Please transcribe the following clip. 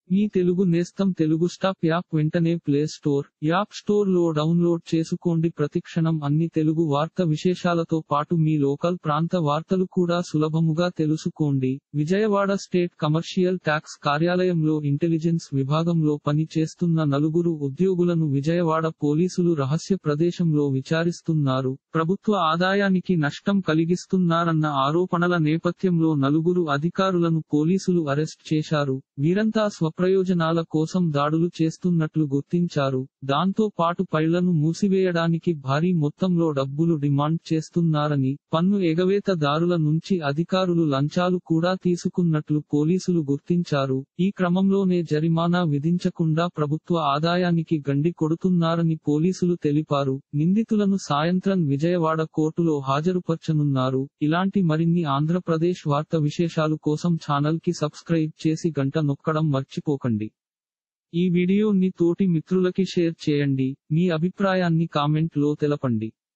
మీ తెలుగు నేస్తం Telugu stop app వెంటనే play store app store లో డౌన్లోడ్ చేసుకోండి ప్రతిక్షణం అన్ని తెలుగు వార్త విశేషాలతో పాటు మీ లోకల్ ప్రాంత వార్తలు కూడా సులభముగా తెలుసుకోండి విజయవాడ స్టేట్ కమర్షియల్ ట్యాక్స్ కార్యాలయంలో ఇంటెలిజెన్స్ విభాగంలో పని చేస్తున్న నలుగురు ఉద్యోగులను విజయవాడ పోలీసులు రహస్య ప్రదేశంలో విచారిస్తున్నారు ప్రభుత్వ ఆదాయానికి నష్టం కలిగిస్తున్నారన్న ఆరోపణల నేపథ్యంలో నలుగురు అధికారులను పోలీసులు అరెస్ట్ చేశారు వీరంతా స్వప్రయోజనాల కోసం దాడులు చేస్తున్నట్లు గుర్తించారు దాంతో పాటు పైళ్లను మూసివేయడానికి భారీ మొత్తంలో డబ్బులు డిమాండ్ చేస్తున్నారని పన్ను ఎగవేతదారుల నుంచి అధికారులు లంచాలు కూడా తీసుకున్నట్లు పోలీసులు గుర్తించారు ఈ క్రమంలోనే జరిమానా విధించకుండా ప్రభుత్వ ఆదాయానికి గండి కొడుతున్నారని పోలీసులు తెలిపారు నిందితులను సాయంత్రం విజయవాడ కోర్టులో హాజరుపర్చనున్నారు ఇలాంటి మరిన్ని ఆంధ్రప్రదేశ్ వార్త విశేషాలు కోసం ఛానల్ కి సబ్స్క్రైబ్ చేసి గంట నొక్కడం మర్చిపోకండి ఈ వీడియోని తోటి మిత్రులకి షేర్ చేయండి మీ అభిప్రాయాన్ని కామెంట్ లో తెలపండి